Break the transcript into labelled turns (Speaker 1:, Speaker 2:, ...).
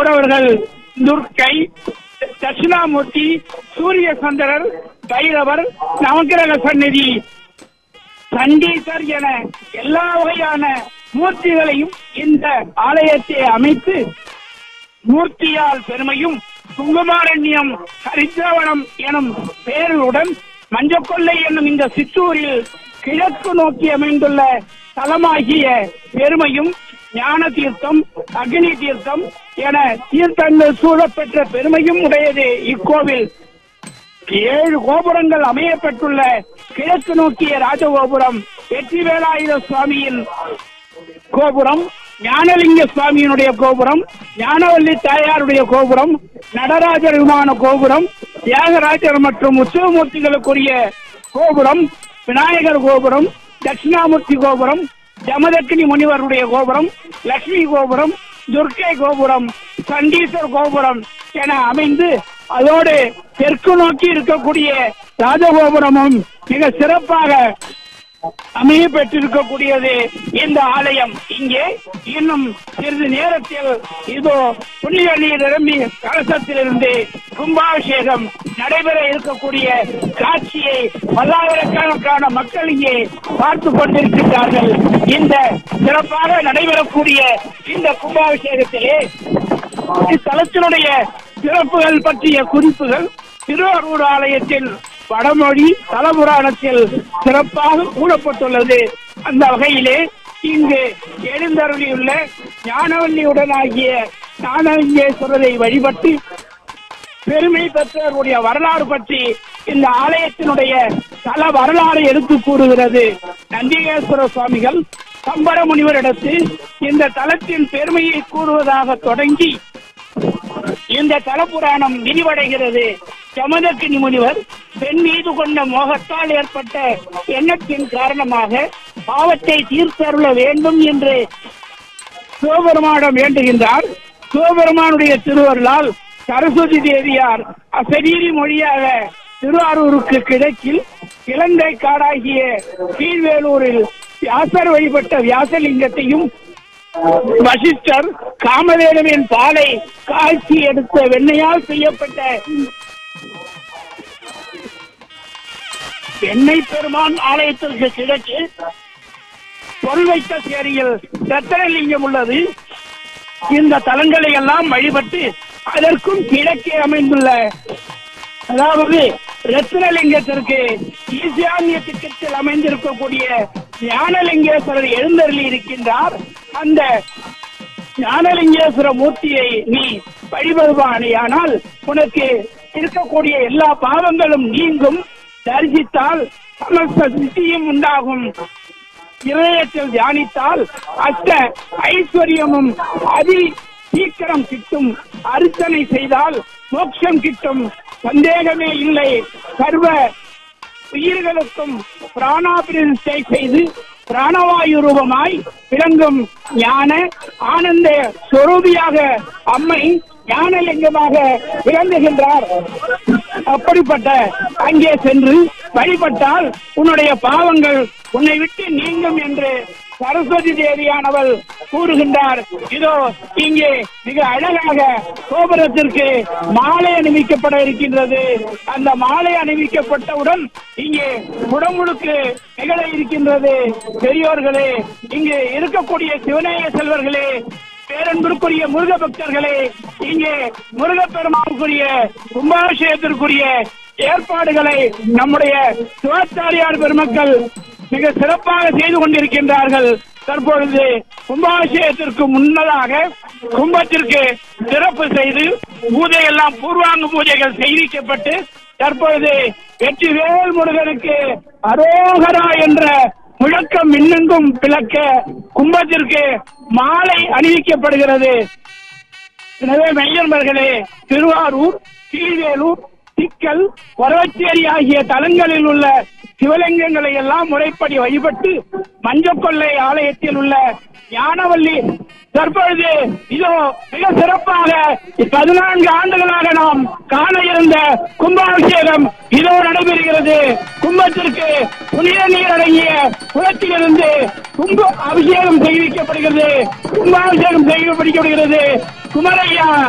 Speaker 1: கௌரவர்கள் துர்க்கை தட்சிணாமூர்த்தி சூரிய சந்திரர் பைரவர் நவக்கிரக சந்நிதி சண்டீசர் என எல்லா வகையான மூர்த்திகளையும் இந்த ஆலயத்தை அமைத்து மூர்த்தியால் பெருமையும் குங்குமாரண்யம் ஹரித்ரவனம் எனும் பெயர்களுடன் மஞ்சக்கொள்ளை என்னும் இந்த சிற்றூரில் கிழக்கு நோக்கி அமைந்துள்ள தலமாகிய பெருமையும் ஞான தீர்த்தம் அக்னி தீர்த்தம் என தீர்த்தங்கள் சூழப்பெற்ற பெருமையும் உடையது இக்கோவில் ஏழு கோபுரங்கள் அமையப்பட்டுள்ள கிழக்கு நோக்கிய ராஜகோபுரம் வெற்றி வேலாயுத சுவாமியின் கோபுரம் ஞானலிங்க சுவாமியினுடைய கோபுரம் ஞானவல்லி தாயாருடைய கோபுரம் நடராஜர் விமான கோபுரம் தியாகராஜர் மற்றும் உற்சவமூர்த்திகளுக்குரிய கோபுரம் விநாயகர் கோபுரம் தட்சிணாமூர்த்தி கோபுரம் ஜமதக்கினி முனிவருடைய கோபுரம் லட்சுமி கோபுரம் துர்க்கை கோபுரம் சண்டீசர் கோபுரம் என அமைந்து அதோடு தெற்கு நோக்கி இருக்கக்கூடிய ராஜகோபுரமும் மிக சிறப்பாக அமைய பெற்றிருக்கக்கூடியது இந்த ஆலயம் இங்கே இன்னும் சிறிது நேரத்தில் இதோ புண்ணிய நீர் நிரம்பி கலசத்திலிருந்து கும்பாபிஷேகம் நடைபெற இருக்கக்கூடிய காட்சியை பல்லாயிரக்கணக்கான மக்கள் இங்கே பார்த்து கொண்டிருக்கின்றார்கள் இந்த சிறப்பாக நடைபெறக்கூடிய இந்த கும்பாபிஷேகத்திலே இத்தலத்தினுடைய சிறப்புகள் பற்றிய குறிப்புகள் திருவாரூர் ஆலயத்தில் வடமொழி தலபுராணத்தில் சிறப்பாக கூறப்பட்டுள்ளது அந்த வகையிலே இங்கு எழுந்தருளியுள்ள ஞானவல்லியுடனாகிய ஞானலிங்கேஸ்வரரை வழிபட்டு பெருமை பெற்றவருடைய வரலாறு பற்றி இந்த ஆலயத்தினுடைய தல வரலாறு எடுத்து கூறுகிறது நந்திகேஸ்வர சுவாமிகள் சம்பர முனிவரிடத்து இந்த தலத்தின் பெருமையை கூறுவதாக தொடங்கி இந்த தலபுராணம் விரிவடைகிறது ஜமதக்கினி முனிவர் பெண் மீது கொண்ட மோகத்தால் ஏற்பட்ட எண்ணத்தின் காரணமாக பாவத்தை தீர்த்தருள வேண்டும் என்று சிவபெருமானிடம் வேண்டுகின்றார் சிவபெருமானுடைய திருவருளால் சரஸ்வதி தேவியார் அசரீரி மொழியாக திருவாரூருக்கு கிழக்கில் இலங்கை காடாகிய கீழ்வேலூரில் வியாசர் வழிபட்ட வியாசலிங்கத்தையும் வசிஷ்டர் காமதேனுவின் பாலை காய்ச்சி எடுத்த வெண்ணையால் செய்யப்பட்ட எண்ணெய் பெருமான் ஆலயத்திற்கு கிழக்கு பொருள் வைத்த சேரியில் ரத்தனலிங்கம் உள்ளது இந்த தலங்களை எல்லாம் வழிபட்டு அதற்கும் கிழக்கே அமைந்துள்ள அதாவது ரத்னலிங்கத்திற்கு ஈசான்ய திட்டத்தில் அமைந்திருக்கக்கூடிய ஞானலிங்கேஸ்வரர் எழுந்தருளி இருக்கின்றார் அந்த ஞானலிங்கேஸ்வர மூர்த்தியை நீ வழிபடுவானேயானால் உனக்கு இருக்கக்கூடிய எல்லா பாவங்களும் நீங்கும் தரிசித்தால் சமஸ்த சித்தியும் உண்டாகும் இதயத்தில் தியானித்தால் அஷ்ட ஐஸ்வர்யமும் அதி சீக்கிரம் கிட்டும் அர்ச்சனை செய்தால் மோட்சம் கிட்டும் சந்தேகமே இல்லை சர்வ உயிர்களுக்கும் பிராணாபிரதிஷ்டை செய்து பிராணவாயு ரூபமாய் விளங்கும் ஞான ஆனந்த சொரூபியாக அம்மை ஞானலிங்கமாக விளங்குகின்றார் அப்படிப்பட்ட அங்கே சென்று வழிபட்டால் உன்னுடைய பாவங்கள் உன்னை விட்டு நீங்கும் என்று சரஸ்வதி தேவியானவள் கூறுகின்றார் இதோ இங்கே மிக அழகாக கோபுரத்திற்கு மாலை அணிவிக்கப்பட இருக்கின்றது அந்த மாலை அணிவிக்கப்பட்டவுடன் இங்கே குடமுழுக்கு நிகழ இருக்கின்றது பெரியோர்களே இங்கே இருக்கக்கூடிய சிவநேய செல்வர்களே பேரன்பிற்குரிய முருக பக்தர்களே இங்கே முருகப்பெருமானுக்குரிய கும்பாபிஷேகத்திற்குரிய ஏற்பாடுகளை நம்முடைய சிவாச்சாரியார் பெருமக்கள் மிக சிறப்பாக செய்து கொண்டிருக்கின்றார்கள் தற்பொழுது கும்பாபிஷேகத்திற்கு முன்னதாக கும்பத்திற்கு சிறப்பு செய்து பூஜை எல்லாம் பூர்வாங்க பூஜைகள் செய்விக்கப்பட்டு தற்பொழுது வெற்றி வேல் முருகனுக்கு அரோகரா என்ற முழக்கம் மின்னங்கும் பிளக்க கும்பத்திற்கு மாலை அணிவிக்கப்படுகிறது எனவே மெய்யன்பர்களே திருவாரூர் கீழ்வேலூர் திக்கல் வரவச்சேரி ஆகிய தலங்களில் உள்ள சிவலிங்கங்களை எல்லாம் முறைப்படி வழிபட்டு மஞ்சக்கொள்ளை ஆலயத்தில் உள்ள ஞானவல்லி தற்பொழுது இதோ மிக சிறப்பாக பதினான்கு ஆண்டுகளாக நாம் காண இருந்த கும்பாபிஷேகம் இதோ நடைபெறுகிறது கும்பத்திற்கு புனித நீர் அடங்கிய குளத்திலிருந்து கும்ப அபிஷேகம் செய்விக்கப்படுகிறது கும்பாபிஷேகம் செய்யப்படுகிறது குமரையா